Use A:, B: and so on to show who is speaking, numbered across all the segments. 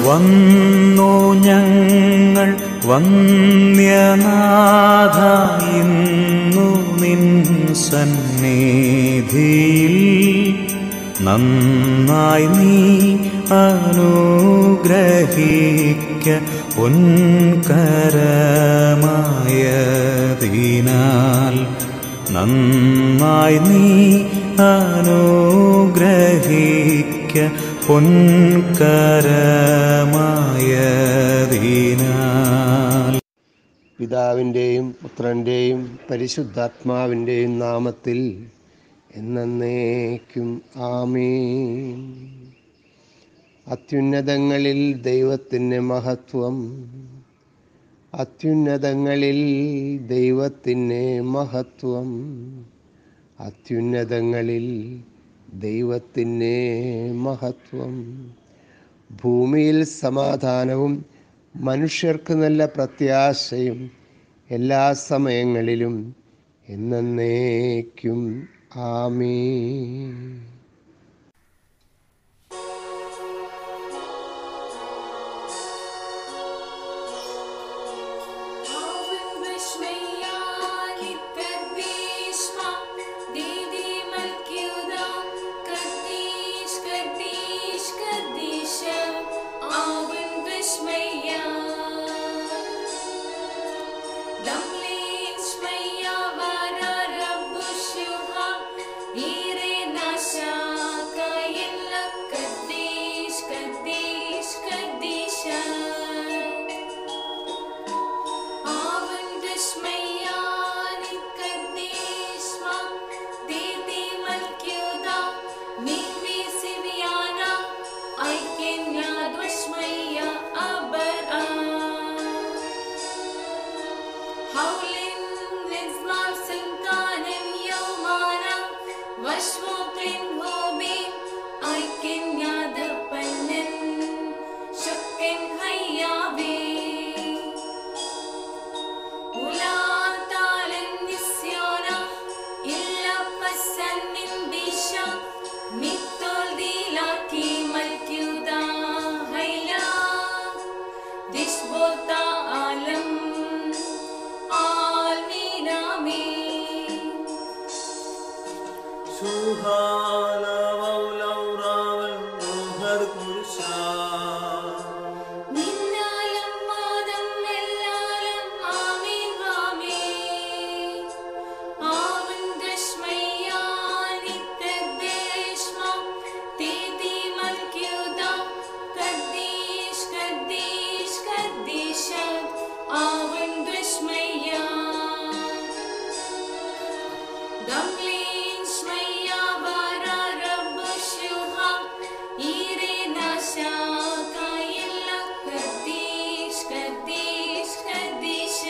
A: വന്നു ഞങ്ങൾ വന്യനാഥ ഇന്നു നിൻ സന്നിധിയിൽ നന്നായി നീ അനുഗ്രഹിക്ക പൊൻകരമായതിനാൽ നന്നായി നീ അനുഗ്രഹിക്ക പൊൻകരമായതിനാൽ
B: പിതാവിൻ്റെയും പുത്രൻ്റെയും പരിശുദ്ധാത്മാവിൻ്റെയും നാമത്തിൽ എന്നേക്കും ആമീൻ അത്യുന്നതങ്ങളിൽ ദൈവത്തിന് മഹത്വം അത്യുന്നതങ്ങളിൽ ദൈവത്തിന് മഹത്വം അത്യുന്നതങ്ങളിൽ ദൈവത്തിന് മഹത്വം ഭൂമിയിൽ സമാധാനവും മനുഷ്യർക്ക് നല്ല പ്രത്യാശയും എല്ലാ സമയങ്ങളിലും എന്നേക്കും ആമീൻ
C: Avun bishmeyani kadishma Didi malkyuda Kadish kadish kadisha Avun bishmeya Damlin shmeya vara rabbu shuha Ire nasha kayilla Kadish kadish kadisha Avun dishmayani kadishma Didi malkyuda Mimi sivyana Aikenya dushmaya abara Howlin nizman sultanin yawmana Vashmoklin hobi Aikenya dapanin Shukin hayyabi ولا النسيان إلا قسا من بيشا مثل دي لكي ملكيودا هيلا ديش بوتا عالم آمين നിന്നാലും മാതം എല്ലാലും ആമീൻ ആമീൻ ആവൻ ദശ്മയ്യാനി തദ്ദേശമ തീതി മൽക്യുദ കദ്ദീഷ് കദ്ദീഷ് കദ്ദീഷ ആവൻ ദശ്മയ്യാ Gamlin shmaya vara rabb shuha ire nasha kayilla kadish kadish kadish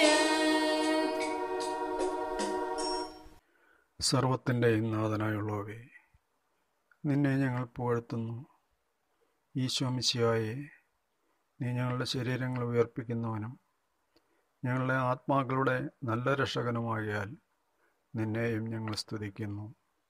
D: സർവത്തിൻ്റെയും നാഥനായുള്ളവേ നിന്നെ ഞങ്ങൾ പുകഴ്ത്തുന്നു ഈശോമിശിയായെ നീ ഞങ്ങളുടെ ശരീരങ്ങൾ ഉയർപ്പിക്കുന്നവനും ഞങ്ങളുടെ ആത്മാക്കളുടെ നല്ല രക്ഷകനുമാകിയാൽ നിന്നെയും ഞങ്ങൾ സ്തുതിക്കുന്നു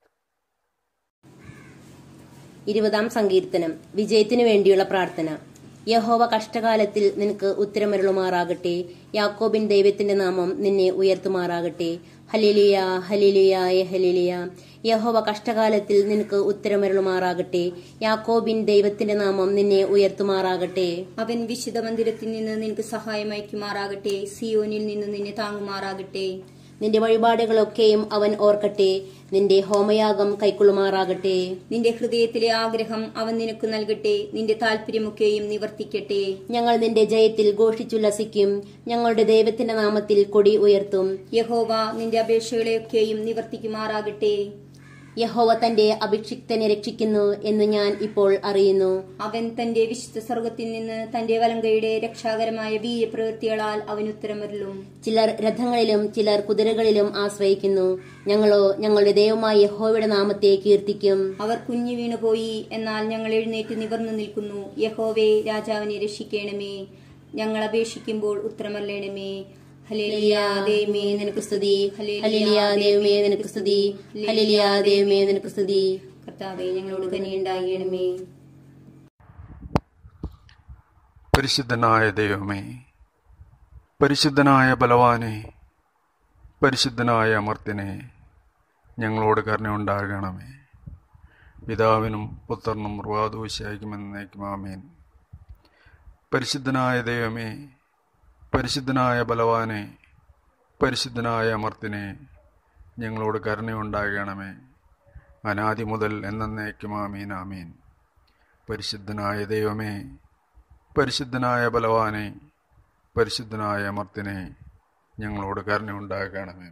E: ഇരുപതാം സങ്കീർത്തനം വിജയത്തിനു വേണ്ടിയുള്ള പ്രാർത്ഥന യഹോവ കഷ്ടകാലത്തിൽ നിനക്ക് ഉത്തരമരുളുമാറാകട്ടെ യാക്കോബിൻ ദൈവത്തിന്റെ നാമം നിന്നെ ഉയർത്തുമാറാകട്ടെ ഹലിലിയ ഹലിലിയായ ഹലിലിയ യഹോവ കഷ്ടകാലത്തിൽ നിനക്ക് ഉത്തരമരുളുമാറാകട്ടെ യാക്കോബിൻ ദൈവത്തിന്റെ നാമം നിന്നെ ഉയർത്തുമാറാകട്ടെ
F: അവൻ വിശുദ്ധ മന്ദിരത്തിൽ നിന്ന് നിനക്ക് സഹായം അയക്കുമാറാകട്ടെ സിയോനിൽ നിന്ന് നിന്നെ താങ്ങുമാറാകട്ടെ
E: നിന്റെ വഴിപാടുകളൊക്കെയും അവൻ ഓർക്കട്ടെ നിന്റെ ഹോമയാഗം കൈക്കൊള്ളുമാറാകട്ടെ
F: നിന്റെ ഹൃദയത്തിലെ ആഗ്രഹം അവൻ നിനക്ക് നൽകട്ടെ നിന്റെ താല്പര്യമൊക്കെയും നിവർത്തിക്കട്ടെ
E: ഞങ്ങൾ നിന്റെ ജയത്തിൽ ഘോഷിച്ചുല്ലസിക്കും ഞങ്ങളുടെ ദൈവത്തിന്റെ നാമത്തിൽ കൊടി ഉയർത്തും
F: യഹോവ നിന്റെ അപേക്ഷകളെയൊക്കെയും നിവർത്തിക്കുമാറാകട്ടെ
E: യഹോവ തന്റെ അഭിഷിക്തനെ രക്ഷിക്കുന്നു എന്ന് ഞാൻ ഇപ്പോൾ അറിയുന്നു
F: അവൻ തന്റെ വിശുദ്ധ സ്വർഗത്തിൽ നിന്ന് തന്റെ വലങ്കയുടെ രക്ഷാകരമായ വീര്യപ്രവൃത്തികളാൽ അവൻ ഉത്തരമരുളും
E: ചിലർ രഥങ്ങളിലും ചിലർ കുതിരകളിലും ആശ്രയിക്കുന്നു ഞങ്ങളോ ഞങ്ങളുടെ ദൈവമായ യഹോവയുടെ നാമത്തെ കീർത്തിക്കും
F: അവർ കുഞ്ഞു വീണുപോയി എന്നാൽ ഞങ്ങൾ എഴുന്നേറ്റ് നിവർന്നു നിൽക്കുന്നു യഹോവേ രാജാവിനെ രക്ഷിക്കണമേ ഞങ്ങൾ അപേക്ഷിക്കുമ്പോൾ ഉത്തരമല്ലേണമേ ഹല്ലേലൂയ ദൈവമേ നിനക്ക് സ്തുതി
E: ഹല്ലേലൂയ ദൈവമേ നിനക്ക് സ്തുതി ഹല്ലേലൂയ ദൈവമേ നിനക്ക് സ്തുതി
F: കർത്താവേ ഞങ്ങളോട് കനിയുണ്ടാകണമേ
D: പരിശുദ്ധനായ ദൈവമേ പരിശുദ്ധനായ ബലവാനെ പരിശുദ്ധനായ അമർത്തിനെ ഞങ്ങളോട് കരുണയുണ്ടാകണമേ പിതാവിനും പുത്രനും റുവാദൂശായിക്കുമെന്നേക്കും ആമേൻ പരിശുദ്ധനായ ദൈവമേ പരിശുദ്ധനായ ബലവാനെ പരിശുദ്ധനായ അമർത്തിനെ ഞങ്ങളോട് കരുണയുണ്ടാകണമേ അനാദി മുതൽ എന്നേക്കും ആമീൻ ആമീൻ പരിശുദ്ധനായ ദൈവമേ പരിശുദ്ധനായ ബലവാനെ പരിശുദ്ധനായ അമർത്തിനെ ഞങ്ങളോട് കരുണയുണ്ടാകണമേ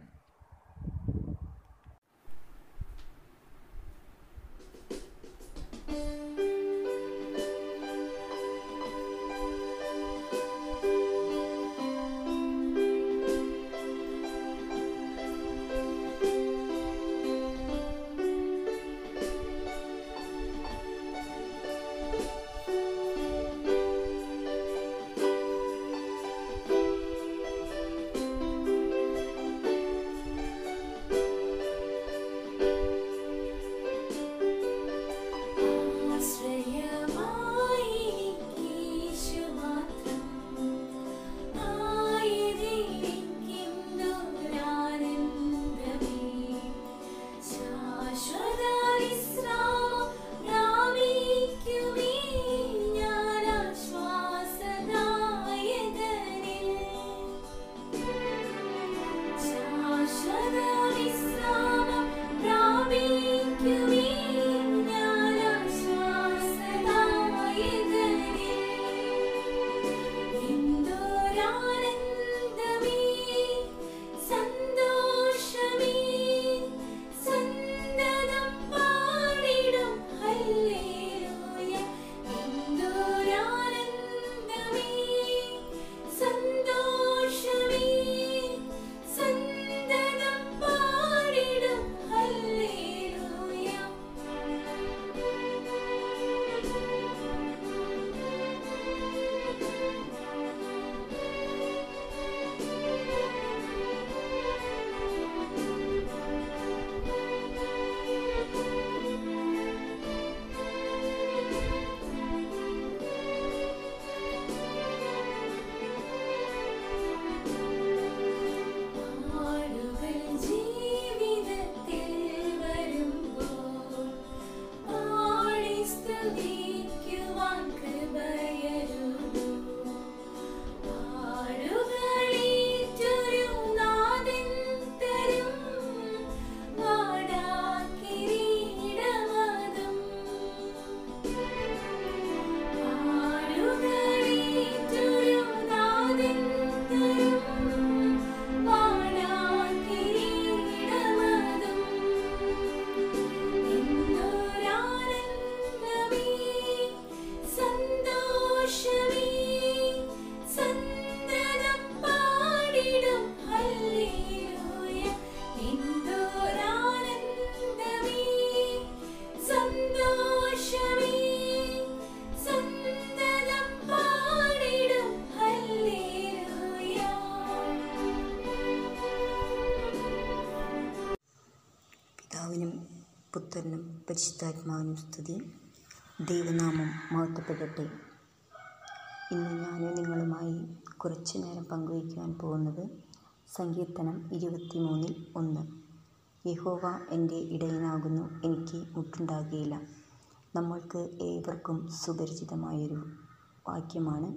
G: പിതാവിനും പുത്രനും പരിശുദ്ധാത്മാവിനും സ്തുതി ദൈവനാമം മഹത്വപ്പെടട്ടെ ഇന്ന് ഞാനും നിങ്ങളുമായി കുറച്ചു നേരം പങ്കുവയ്ക്കുവാൻ പോകുന്നത് സങ്കീർത്തനം ഇരുപത്തിമൂന്നിൽ ഒന്ന് യഹോവ എൻ്റെ ഇടയനാകുന്നു എനിക്ക് മുട്ടുണ്ടാകുകയില്ല നമ്മൾക്ക് ഏവർക്കും സുപരിചിതമായൊരു വാക്യമാണ്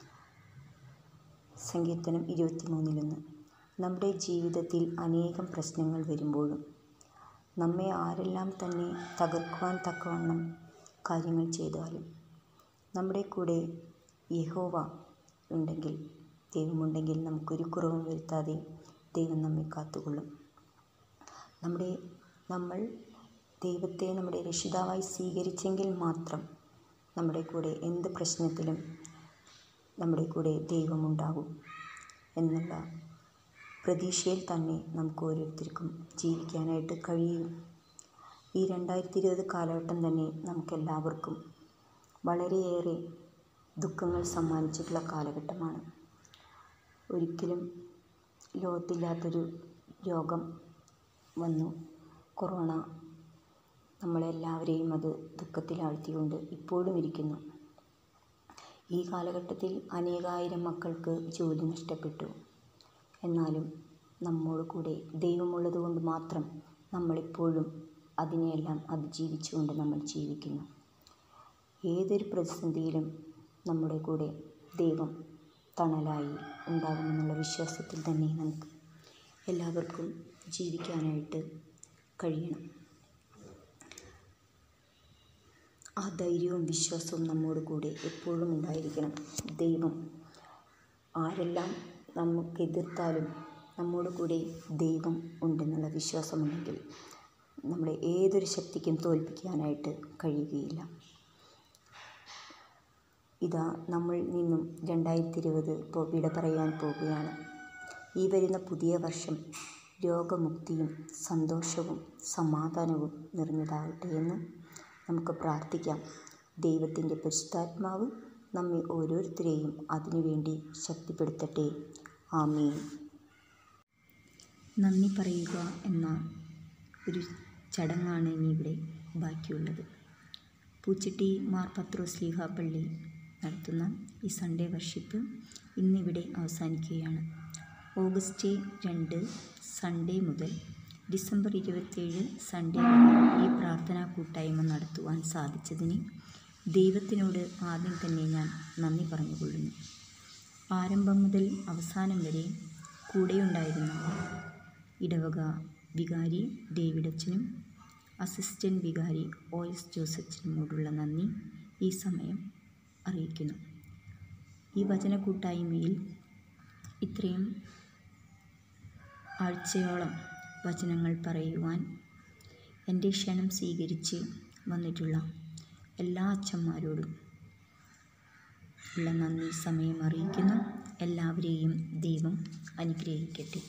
G: സങ്കീർത്തനം ഇരുപത്തിമൂന്നിലൊന്ന് നമ്മുടെ ജീവിതത്തിൽ അനേകം പ്രശ്നങ്ങൾ വരുമ്പോഴും നമ്മെ ആരെല്ലാം തന്നെ തകർക്കുവാൻ തക്കവണ്ണം കാര്യങ്ങൾ ചെയ്താലും നമ്മുടെ കൂടെ യഹോവ ഉണ്ടെങ്കിൽ ദൈവമുണ്ടെങ്കിൽ നമുക്കൊരു കുറവും വരുത്താതെ ദൈവം നമ്മെ കാത്തുകൊള്ളും നമ്മുടെ നമ്മൾ ദൈവത്തെ നമ്മുടെ രക്ഷിതാവായി സ്വീകരിച്ചെങ്കിൽ മാത്രം നമ്മുടെ കൂടെ എന്ത് പ്രശ്നത്തിലും നമ്മുടെ കൂടെ ദൈവമുണ്ടാകും എന്നുള്ള പ്രതീക്ഷയിൽ തന്നെ നമുക്ക് ഓരോരുത്തർക്കും ജീവിക്കാനായിട്ട് കഴിയും ഈ രണ്ടായിരത്തി ഇരുപത് കാലഘട്ടം തന്നെ നമുക്കെല്ലാവർക്കും വളരെയേറെ ദുഃഖങ്ങൾ സമ്മാനിച്ചിട്ടുള്ള കാലഘട്ടമാണ് ഒരിക്കലും ലോകത്തില്ലാത്തൊരു രോഗം വന്നു കൊറോണ നമ്മളെല്ലാവരെയും അത് ദുഃഖത്തിലാഴ്ത്തിക്കൊണ്ട് ഇപ്പോഴും ഇരിക്കുന്നു ഈ കാലഘട്ടത്തിൽ അനേകായിരം മക്കൾക്ക് ജോലി നഷ്ടപ്പെട്ടു എന്നാലും നമ്മോട് കൂടെ ദൈവമുള്ളത് കൊണ്ട് മാത്രം നമ്മളിപ്പോഴും അതിനെയെല്ലാം അതിജീവിച്ചുകൊണ്ട് നമ്മൾ ജീവിക്കുന്നു ഏതൊരു പ്രതിസന്ധിയിലും നമ്മുടെ കൂടെ ദൈവം തണലായി ഉണ്ടാകുമെന്നുള്ള വിശ്വാസത്തിൽ തന്നെ നമുക്ക് എല്ലാവർക്കും ജീവിക്കാനായിട്ട് കഴിയണം ആ ധൈര്യവും വിശ്വാസവും നമ്മോട് കൂടെ എപ്പോഴും ഉണ്ടായിരിക്കണം ദൈവം ആരെല്ലാം നമുക്ക് എതിർത്താലും നമ്മോട് കൂടെ ദൈവം ഉണ്ടെന്നുള്ള വിശ്വാസമുണ്ടെങ്കിൽ നമ്മളെ ഏതൊരു ശക്തിക്കും തോൽപ്പിക്കാനായിട്ട് കഴിയുകയില്ല ഇതാ നമ്മൾ നിന്നും രണ്ടായിരത്തി ഇരുപത് ഇപ്പോൾ വിട പറയാൻ പോവുകയാണ് ഈ വരുന്ന പുതിയ വർഷം രോഗമുക്തിയും സന്തോഷവും സമാധാനവും നിറഞ്ഞതാകട്ടെ എന്ന് നമുക്ക് പ്രാർത്ഥിക്കാം ദൈവത്തിൻ്റെ പരിശുദ്ധാത്മാവ് നമ്മെ ഓരോരുത്തരെയും അതിനുവേണ്ടി ശക്തിപ്പെടുത്തട്ടെ ആമേൻ നന്ദി പറയുക എന്ന ഒരു ചടങ്ങാണ് ഇനി ഇവിടെ ബാക്കിയുള്ളത് പൂച്ചട്ടി മാർ പത്രോസ് ലീഹ പള്ളി നടത്തുന്ന ഈ സൺഡേ വർഷിപ്പ് ഇന്നിവിടെ അവസാനിക്കുകയാണ് ഓഗസ്റ്റ് രണ്ട് സൺഡേ മുതൽ ഡിസംബർ ഇരുപത്തേഴ് സൺഡേ വരെ ഈ പ്രാർത്ഥനാ കൂട്ടായ്മ നടത്തുവാൻ സാധിച്ചതിന് ദൈവത്തിനോട് ആദ്യം തന്നെ ഞാൻ നന്ദി പറഞ്ഞുകൊള്ളുന്നു ആരംഭം മുതൽ അവസാനം വരെ കൂടെയുണ്ടായിരുന്ന ഇടവക വികാരി ഡേവിഡച്ചനും അസിസ്റ്റൻറ്റ് വികാരി ഒ എസ് ജോസച്ചനോടുള്ള നന്ദി ഈ സമയം അറിയിക്കുന്നു ഈ വചന കൂട്ടായ്മയിൽ ഇത്രയും ആഴ്ചയോളം വചനങ്ങൾ പറയുവാൻ എൻ്റെ ക്ഷണം സ്വീകരിച്ച് വന്നിട്ടുള്ള എല്ലാ അച്ഛന്മാരോടും ഉള്ള നന്ദി സമയം അറിയിക്കുന്നു എല്ലാവരെയും ദൈവം അനുഗ്രഹിക്കട്ടെ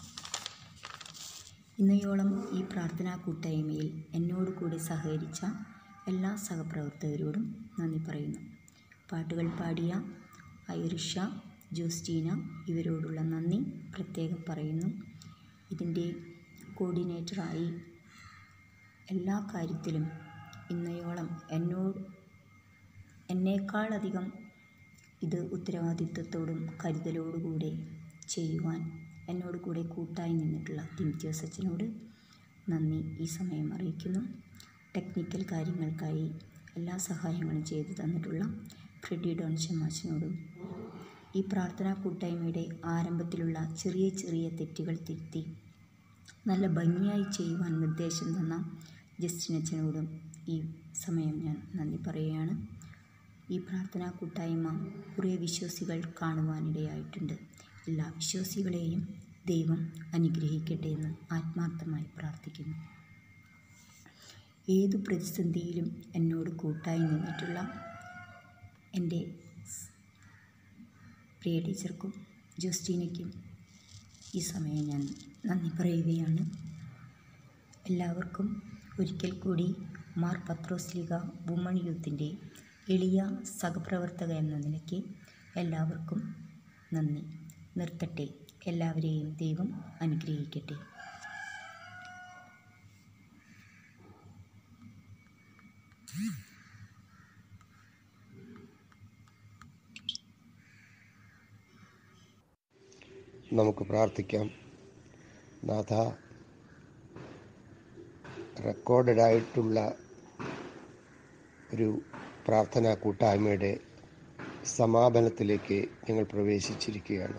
G: ഇന്നയോളം ഈ പ്രാർത്ഥനാ കൂട്ടായ്മയിൽ എന്നോട് കൂടി സഹകരിച്ച എല്ലാ സഹപ്രവർത്തകരോടും നന്ദി പറയുന്നു പാട്ടുകൾ പാടിയ ഐറിഷ ജോസ്റ്റീന ഇവരോടുള്ള നന്ദി പ്രത്യേകം പറയുന്നു ഇതിൻ്റെ കോർഡിനേറ്ററായി എല്ലാ കാര്യത്തിലും ഇന്നയോളം എന്നോട് എന്നേക്കാളധികം ഇത് ഉത്തരവാദിത്വത്തോടും കരുതലോടുകൂടെ ചെയ്യുവാൻ എന്നോട് കൂടെ കൂട്ടായി നിന്നിട്ടുള്ള തിമിത്യോസ് അച്ഛനോട് നന്ദി ഈ സമയം അറിയിക്കുന്നു ടെക്നിക്കൽ കാര്യങ്ങൾക്കായി എല്ലാ സഹായങ്ങളും ചെയ്തു തന്നിട്ടുള്ള ഫ്രെഡി ഡോൺഷൻ മാഷിനോടും ഈ പ്രാർത്ഥനാ കൂട്ടായ്മയുടെ ആരംഭത്തിലുള്ള ചെറിയ ചെറിയ തെറ്റുകൾ തിരുത്തി നല്ല ഭംഗിയായി ചെയ്യുവാൻ നിർദ്ദേശം തന്ന ജസ്റ്റിനച്ഛനോടും ഈ സമയം ഞാൻ നന്ദി പറയുകയാണ് ഈ പ്രാർത്ഥനാ കൂട്ടായ്മ കുറേ വിശ്വാസികൾ കാണുവാനിടയായിട്ടുണ്ട് എല്ലാ വിശ്വാസികളെയും ദൈവം അനുഗ്രഹിക്കട്ടെ എന്ന് ആത്മാർത്ഥമായി പ്രാർത്ഥിക്കുന്നു ഏതു പ്രതിസന്ധിയിലും എന്നോട് കൂട്ടായി നിന്നിട്ടുള്ള എൻ്റെ പ്രിയ ടീച്ചർക്കും ജോസ്റ്റീനയ്ക്കും ഈ സമയം ഞാൻ നന്ദി പറയുകയാണ് എല്ലാവർക്കും ഒരിക്കൽ കൂടി മാർ പത്രോസ്ലിക വുമൺ യൂത്തിൻ്റെ എളിയ സഹപ്രവർത്തക എന്ന നിലയ്ക്ക് എല്ലാവർക്കും നന്ദി നിർത്തട്ടെ എല്ലാവരെയും ദൈവം അനുഗ്രഹിക്കട്ടെ
B: നമുക്ക് പ്രാർത്ഥിക്കാം നാഥ റെക്കോർഡഡായിട്ടുള്ള ഒരു പ്രാർത്ഥനാ കൂട്ടായ്മയുടെ സമാപനത്തിലേക്ക് ഞങ്ങൾ പ്രവേശിച്ചിരിക്കുകയാണ്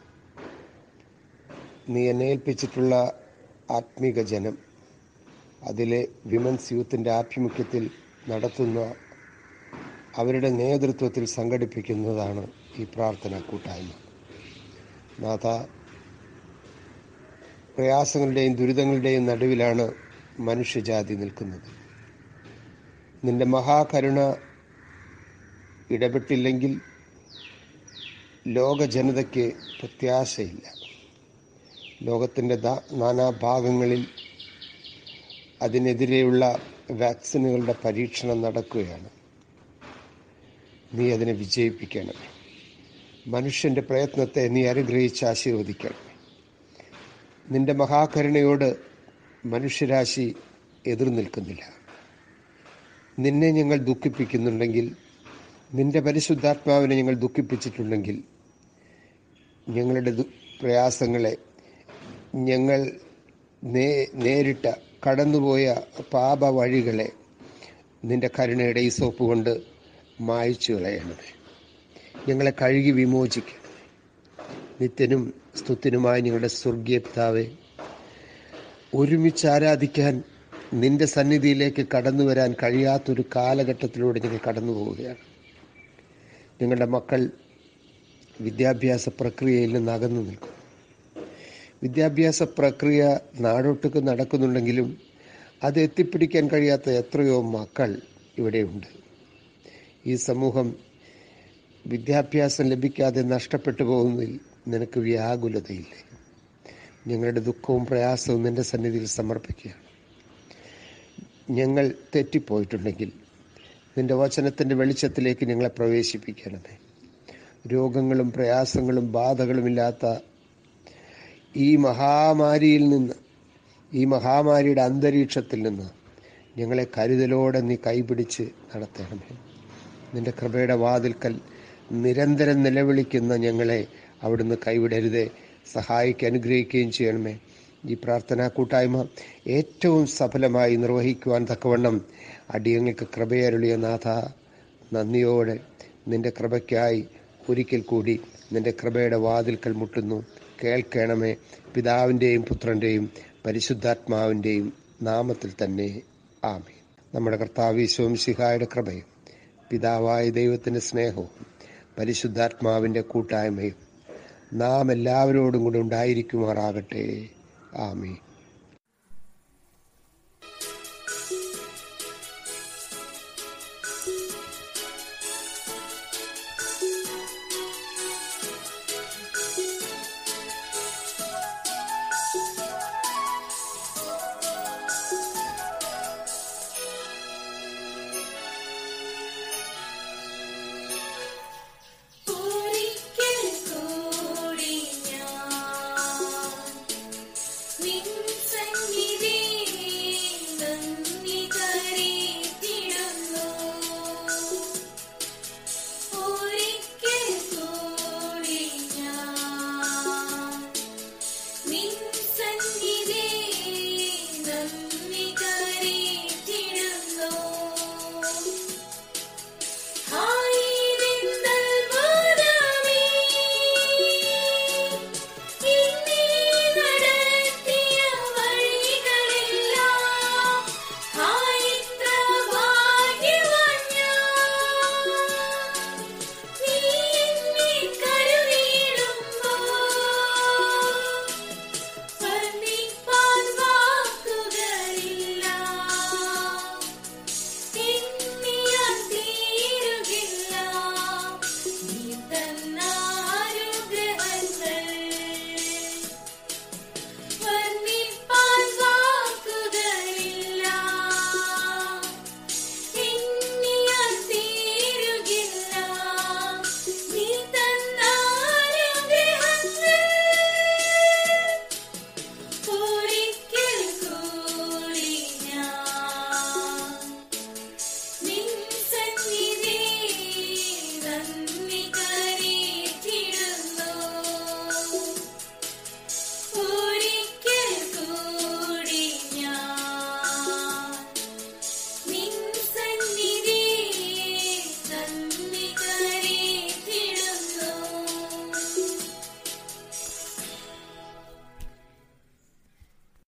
B: നീ എന്നെ ഏൽപ്പിച്ചിട്ടുള്ള ആത്മീക ജനം അതിലെ വിമൻസ് യൂത്തിൻ്റെ ആഭിമുഖ്യത്തിൽ നടത്തുന്ന അവരുടെ നേതൃത്വത്തിൽ സംഘടിപ്പിക്കുന്നതാണ് ഈ പ്രാർത്ഥനാ കൂട്ടായ്മ നാഥ പ്രയാസങ്ങളുടെയും ദുരിതങ്ങളുടെയും നടുവിലാണ് മനുഷ്യജാതി നിൽക്കുന്നത് നിന്റെ മഹാകരുണ ഇടപെട്ടില്ലെങ്കിൽ ലോക ജനതയ്ക്ക് പ്രത്യാശയില്ല ലോകത്തിൻ്റെ നാനാഭാഗങ്ങളിൽ അതിനെതിരെയുള്ള വാക്സിനുകളുടെ പരീക്ഷണം നടക്കുകയാണ് നീ അതിനെ വിജയിപ്പിക്കണം മനുഷ്യൻ്റെ പ്രയത്നത്തെ നീ അനുഗ്രഹിച്ച് ആശീർവദിക്കണം നിന്റെ മഹാകരുണയോട് മനുഷ്യരാശി എതിർ നിൽക്കുന്നില്ല നിന്നെ ഞങ്ങൾ ദുഃഖിപ്പിക്കുന്നുണ്ടെങ്കിൽ നിന്റെ പരിശുദ്ധാത്മാവിനെ ഞങ്ങൾ ദുഃഖിപ്പിച്ചിട്ടുണ്ടെങ്കിൽ ഞങ്ങളുടെ ദു- പ്രയാസങ്ങളെ ഞങ്ങൾ നേ നേരിട്ട കടന്നുപോയ പാപ വഴികളെ നിന്റെ കരുണയുടെ ഈ സോപ്പ് കൊണ്ട് മായ്ച്ചു കളയണമേ ഞങ്ങളെ കഴുകി വിമോചിക്കണം നിത്യനും സ്തുത്തിനുമായ ഞങ്ങളുടെ സ്വർഗീയ പിതാവേ ഒരുമിച്ച് ആരാധിക്കാൻ നിന്റെ സന്നിധിയിലേക്ക് കടന്നു വരാൻ കഴിയാത്തൊരു കാലഘട്ടത്തിലൂടെ ഞങ്ങൾ കടന്നു പോവുകയാണ് ഞങ്ങളുടെ മക്കൾ വിദ്യാഭ്യാസ പ്രക്രിയയിൽ നിന്ന് അകന്നു നിൽക്കും വിദ്യാഭ്യാസ പ്രക്രിയ നാടൊട്ടുക്ക് നടക്കുന്നുണ്ടെങ്കിലും അത് എത്തിപ്പിടിക്കാൻ കഴിയാത്ത എത്രയോ മക്കൾ ഇവിടെയുണ്ട് ഈ സമൂഹം വിദ്യാഭ്യാസം ലഭിക്കാതെ നഷ്ടപ്പെട്ടു പോകുന്നതിൽ നിനക്ക് വ്യാകുലതയില്ലേ ഞങ്ങളുടെ ദുഃഖവും പ്രയാസവും നിന്റെ സന്നിധിയിൽ സമർപ്പിക്കുകയാണ് ഞങ്ങൾ തെറ്റിപ്പോയിട്ടുണ്ടെങ്കിൽ നിന്റെ വചനത്തിൻ്റെ വെളിച്ചത്തിലേക്ക് ഞങ്ങളെ പ്രവേശിപ്പിക്കണമേ രോഗങ്ങളും പ്രയാസങ്ങളും ബാധകളുമില്ലാത്ത ഈ മഹാമാരിയിൽ നിന്ന് ഈ മഹാമാരിയുടെ അന്തരീക്ഷത്തിൽ നിന്ന് ഞങ്ങളെ കരുതലോടെ നീ കൈപിടിച്ച് നടത്തണമേ നിന്റെ കൃപയുടെ വാതിൽക്കൽ നിരന്തരം നിലവിളിക്കുന്ന ഞങ്ങളെ അവിടുന്ന് കൈവിടരുതേ സഹായിക്കുക അനുഗ്രഹിക്കുകയും ചെയ്യണമേ ഈ പ്രാർത്ഥനാ കൂട്ടായ്മ ഏറ്റവും സഫലമായി നിർവഹിക്കുവാൻ തക്കവണ്ണം അടിയങ്ങൾക്ക് കൃപയരുളിയ നാഥ നന്ദിയോടെ നിന്റെ കൃപയ്ക്കായി ഒരിക്കൽ കൂടി നിന്റെ കൃപയുടെ വാതിൽക്കൽ മുട്ടുന്നു കേൾക്കണമേ പിതാവിൻ്റെയും പുത്രൻ്റെയും പരിശുദ്ധാത്മാവിൻ്റെയും നാമത്തിൽ തന്നെ ആമേ നമ്മുടെ കർത്താവ് ശിഹായുടെ കൃപയും പിതാവായ ദൈവത്തിൻ്റെ സ്നേഹവും പരിശുദ്ധാത്മാവിൻ്റെ കൂട്ടായ്മയും നാം എല്ലാവരോടും കൂടെ ഉണ്ടായിരിക്കുമാറാകട്ടെ ആമേ